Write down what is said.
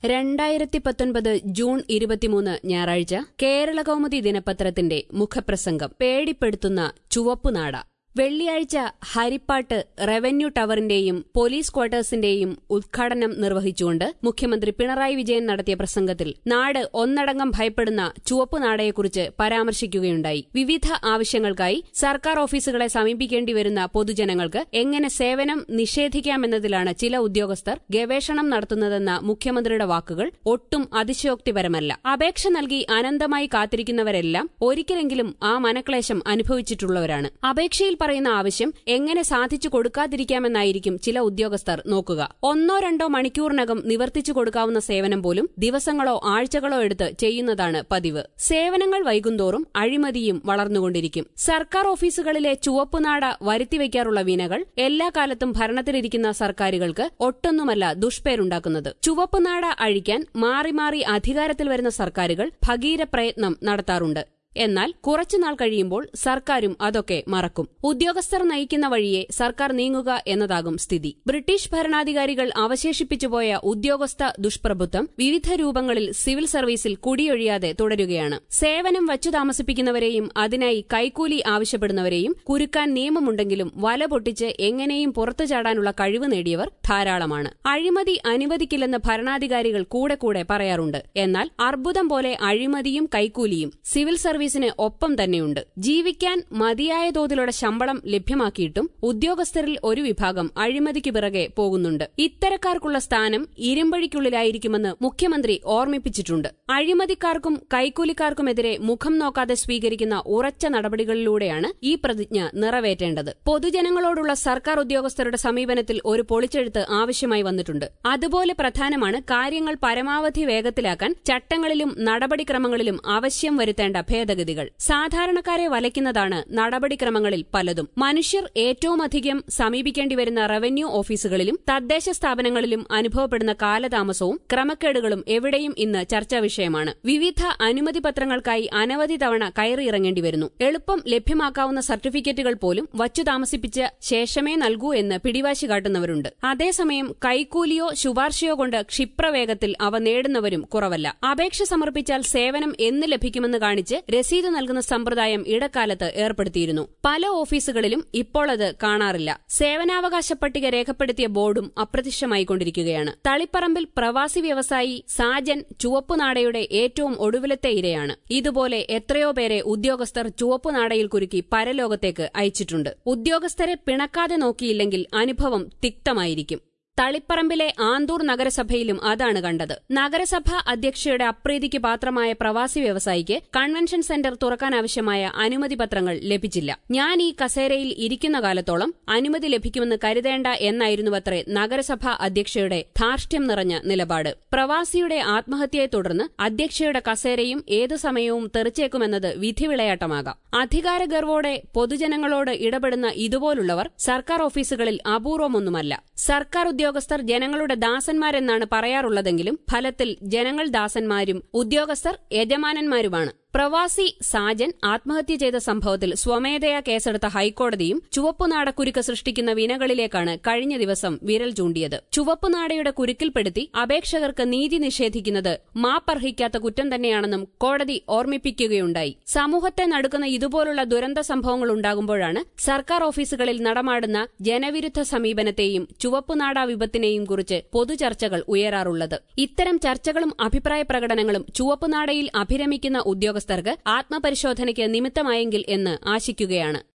രണ്ടായിരത്തി പത്തൊൻപത് ജൂൺ ഇരുപത്തിമൂന്ന് ഞായറാഴ്ച കേരള കൗമുദി ദിനപത്രത്തിന്റെ മുഖപ്രസംഗം പേടിപ്പെടുത്തുന്ന ചുവപ്പുനാട വെള്ളിയാഴ്ച ഹരിപ്പാട്ട് റവന്യൂ ടവറിന്റെയും പോലീസ് ക്വാർട്ടേഴ്സിന്റെയും ഉദ്ഘാടനം നിർവഹിച്ചുകൊണ്ട് മുഖ്യമന്ത്രി പിണറായി വിജയൻ നടത്തിയ പ്രസംഗത്തിൽ നാട് ഒന്നടങ്കം ഭയപ്പെടുന്ന ചുവപ്പുനാടയെക്കുറിച്ച് പരാമർശിക്കുകയുണ്ടായി വിവിധ ആവശ്യങ്ങൾക്കായി സർക്കാർ ഓഫീസുകളെ സമീപിക്കേണ്ടി വരുന്ന പൊതുജനങ്ങൾക്ക് എങ്ങനെ സേവനം നിഷേധിക്കാമെന്നതിലാണ് ചില ഉദ്യോഗസ്ഥർ ഗവേഷണം നടത്തുന്നതെന്ന മുഖ്യമന്ത്രിയുടെ വാക്കുകൾ ഒട്ടും അതിശയോക്തിപരമല്ല അപേക്ഷ നൽകി അനന്തമായി കാത്തിരിക്കുന്നവരെല്ലാം ഒരിക്കലെങ്കിലും ആ മനക്ലേശം അനുഭവിച്ചിട്ടുള്ളവരാണ് അപേക്ഷയിൽ പറയുന്ന ആവശ്യം എങ്ങനെ സാധിച്ചു കൊടുക്കാതിരിക്കാമെന്നായിരിക്കും ചില ഉദ്യോഗസ്ഥർ നോക്കുക ഒന്നോ രണ്ടോ മണിക്കൂറിനകം നിവർത്തിച്ചു കൊടുക്കാവുന്ന സേവനം പോലും ദിവസങ്ങളോ ആഴ്ചകളോ എടുത്ത് ചെയ്യുന്നതാണ് പതിവ് സേവനങ്ങൾ വൈകുന്തോറും അഴിമതിയും വളർന്നുകൊണ്ടിരിക്കും സർക്കാർ ഓഫീസുകളിലെ ചുവപ്പുനാട വരുത്തിവെക്കാറുള്ള വിനകൾ എല്ലാ കാലത്തും ഭരണത്തിലിരിക്കുന്ന സർക്കാരുകൾക്ക് ഒട്ടൊന്നുമല്ല ദുഷ്പേരുണ്ടാക്കുന്നത് ചുവപ്പുനാട അഴിക്കാൻ മാറി മാറി അധികാരത്തിൽ വരുന്ന സർക്കാരുകൾ ഭഗീര പ്രയത്നം നടത്താറുണ്ട് എന്നാൽ കുറച്ചുനാൾ കഴിയുമ്പോൾ സർക്കാരും അതൊക്കെ മറക്കും ഉദ്യോഗസ്ഥർ നയിക്കുന്ന വഴിയെ സർക്കാർ നീങ്ങുക എന്നതാകും സ്ഥിതി ബ്രിട്ടീഷ് ഭരണാധികാരികൾ അവശേഷിപ്പിച്ചുപോയ ഉദ്യോഗസ്ഥ ദുഷ്പ്രഭുത്വം വിവിധ രൂപങ്ങളിൽ സിവിൽ സർവീസിൽ കുടിയൊഴിയാതെ തുടരുകയാണ് സേവനം വച്ചു താമസിപ്പിക്കുന്നവരെയും അതിനായി കൈക്കൂലി ആവശ്യപ്പെടുന്നവരെയും കുരുക്കാൻ നിയമമുണ്ടെങ്കിലും വല പൊട്ടിച്ച് എങ്ങനെയും പുറത്തു ചാടാനുള്ള കഴിവ് നേടിയവർ ധാരാളമാണ് അഴിമതി അനുവദിക്കില്ലെന്ന് ഭരണാധികാരികൾ കൂടെ കൂടെ പറയാറുണ്ട് എന്നാൽ അർബുദം പോലെ അഴിമതിയും കൈക്കൂലിയും സിവിൽ സർവീസിന് ഒപ്പം തന്നെയുണ്ട് ജീവിക്കാൻ മതിയായ തോതിലുള്ള ശമ്പളം ലഭ്യമാക്കിയിട്ടും ഉദ്യോഗസ്ഥരിൽ ഒരു വിഭാഗം അഴിമതിക്ക് പിറകെ പോകുന്നുണ്ട് ഇത്തരക്കാർക്കുള്ള സ്ഥാനം ഇരുമ്പഴിക്കുള്ളിലായിരിക്കുമെന്ന് മുഖ്യമന്ത്രി ഓർമ്മിപ്പിച്ചിട്ടുണ്ട് അഴിമതിക്കാർക്കും കൈക്കൂലിക്കാർക്കുമെതിരെ മുഖം നോക്കാതെ സ്വീകരിക്കുന്ന ഉറച്ച നടപടികളിലൂടെയാണ് ഈ പ്രതിജ്ഞ നിറവേറ്റേണ്ടത് പൊതുജനങ്ങളോടുള്ള സർക്കാർ ഉദ്യോഗസ്ഥരുടെ സമീപനത്തിൽ ഒരു പൊളിച്ചെഴുത്ത് ആവശ്യമായി വന്നിട്ടുണ്ട് അതുപോലെ പ്രധാനമാണ് കാര്യങ്ങൾ പരമാവധി വേഗത്തിലാക്കാൻ ചട്ടങ്ങളിലും നടപടിക്രമങ്ങളിലും അവശ്യം വരുത്തേണ്ട ഭേദഗതികൾ സാധാരണക്കാരെ വലയ്ക്കുന്നതാണ് നടപടിക്രമങ്ങളിൽ പലതും മനുഷ്യർ ഏറ്റവുമധികം സമീപിക്കേണ്ടി വരുന്ന റവന്യൂ ഓഫീസുകളിലും തദ്ദേശ സ്ഥാപനങ്ങളിലും അനുഭവപ്പെടുന്ന കാലതാമസവും ക്രമക്കേടുകളും എവിടെയും ഇന്ന് ചർച്ചാ വിഷയമാണ് വിവിധ അനുമതി പത്രങ്ങൾക്കായി അനവധി തവണ കയറിയിറങ്ങേണ്ടി വരുന്നു എളുപ്പം ലഭ്യമാക്കാവുന്ന സർട്ടിഫിക്കറ്റുകൾ പോലും വച്ചു താമസിപ്പിച്ച ശേഷമേ നൽകൂ എന്ന് പിടിവാശി കാട്ടുന്നവരുണ്ട് അതേസമയം കൈക്കൂലിയോ ശുപാർശയോ കൊണ്ട് ക്ഷിപ്രവേഗത്തിൽ അവ നേടുന്നവരും കുറവല്ല അപേക്ഷ സമർപ്പിച്ചാൽ സേവനം എന്ന് ലഭിക്കുമെന്ന് കാണിച്ച് രസീത് നൽകുന്ന സമ്പ്രദായം ഇടക്കാലത്ത് ഏർപ്പെടുത്തിയിരുന്നു പല ഓഫീസുകളിലും ഇപ്പോൾ അത് കാണാറില്ല സേവനാവകാശ പട്ടിക രേഖപ്പെടുത്തിയ ബോർഡും അപ്രത്യക്ഷമായിക്കൊണ്ടിരിക്കുകയാണ് തളിപ്പറമ്പിൽ പ്രവാസി വ്യവസായി സാജൻ ചുവപ്പുനാടയുടെ ഏറ്റവും ഒടുവിലത്തെ ഇരയാണ് ഇതുപോലെ എത്രയോ പേരെ ഉദ്യോഗസ്ഥർ ചുവപ്പുനാടയിൽ കുരുക്കി പരലോകത്തേക്ക് അയച്ചിട്ടുണ്ട് ഉദ്യോഗസ്ഥരെ പിണക്കാതെ നോക്കിയില്ലെങ്കിൽ അനുഭവം തിക്തമായിരിക്കും തളിപ്പറമ്പിലെ ആന്തൂർ നഗരസഭയിലും അതാണ് കണ്ടത് നഗരസഭ അധ്യക്ഷയുടെ അപ്രീതിക്ക് പാത്രമായ പ്രവാസി വ്യവസായിക്ക് കൺവെൻഷൻ സെന്റർ തുറക്കാനാവശ്യമായ അനുമതി പത്രങ്ങൾ ലഭിച്ചില്ല ഞാൻ ഈ കസേരയിൽ ഇരിക്കുന്ന കാലത്തോളം അനുമതി ലഭിക്കുമെന്ന് കരുതേണ്ട എന്നായിരുന്നുവത്രേ നഗരസഭ അധ്യക്ഷയുടെ ധാർഷ്ട്യം നിറഞ്ഞ നിലപാട് പ്രവാസിയുടെ ആത്മഹത്യയെ തുടർന്ന് അധ്യക്ഷയുടെ കസേരയും ഏതു സമയവും തെറിച്ചേക്കുമെന്നത് വിധിവിളയാട്ടമാകാം അധികാരഗർവോടെ പൊതുജനങ്ങളോട് ഇടപെടുന്ന ഇതുപോലുള്ളവർ സർക്കാർ ഓഫീസുകളിൽ അപൂർവമൊന്നുമല്ല സർക്കാർ ഉദ്യോഗസ്ഥർ ജനങ്ങളുടെ ദാസന്മാരെന്നാണ് പറയാറുള്ളതെങ്കിലും ഫലത്തിൽ ജനങ്ങൾ ദാസന്മാരും ഉദ്യോഗസ്ഥർ യജമാനന്മാരുമാണ് പ്രവാസി സാജൻ ആത്മഹത്യ ചെയ്ത സംഭവത്തിൽ സ്വമേധയാ കേസെടുത്ത ഹൈക്കോടതിയും ചുവപ്പുനാട കുരുക്ക് സൃഷ്ടിക്കുന്ന വിനകളിലേക്കാണ് കഴിഞ്ഞ ദിവസം വിരൽ ചൂണ്ടിയത് ചുവപ്പുനാടയുടെ കുരുക്കിൽപ്പെടുത്തി അപേക്ഷകർക്ക് നീതി നിഷേധിക്കുന്നത് മാപ്പർഹിക്കാത്ത കുറ്റം തന്നെയാണെന്നും കോടതി ഓർമ്മിപ്പിക്കുകയുണ്ടായി സമൂഹത്തെ നടുക്കുന്ന ഇതുപോലുള്ള ദുരന്ത സംഭവങ്ങൾ ഉണ്ടാകുമ്പോഴാണ് സർക്കാർ ഓഫീസുകളിൽ നടമാടുന്ന ജനവിരുദ്ധ സമീപനത്തെയും ചുവപ്പുനാട വിപത്തിനെയും കുറിച്ച് പൊതുചർച്ചകൾ ഉയരാറുള്ളത് ഇത്തരം ചർച്ചകളും അഭിപ്രായ പ്രകടനങ്ങളും ചുവപ്പുനാടയിൽ അഭിരമിക്കുന്ന ഉദ്യോഗസ്ഥർക്ക് ആത്മപരിശോധനയ്ക്ക് നിമിത്തമായെങ്കിൽ എന്ന് ആശിക്കുകയാണ്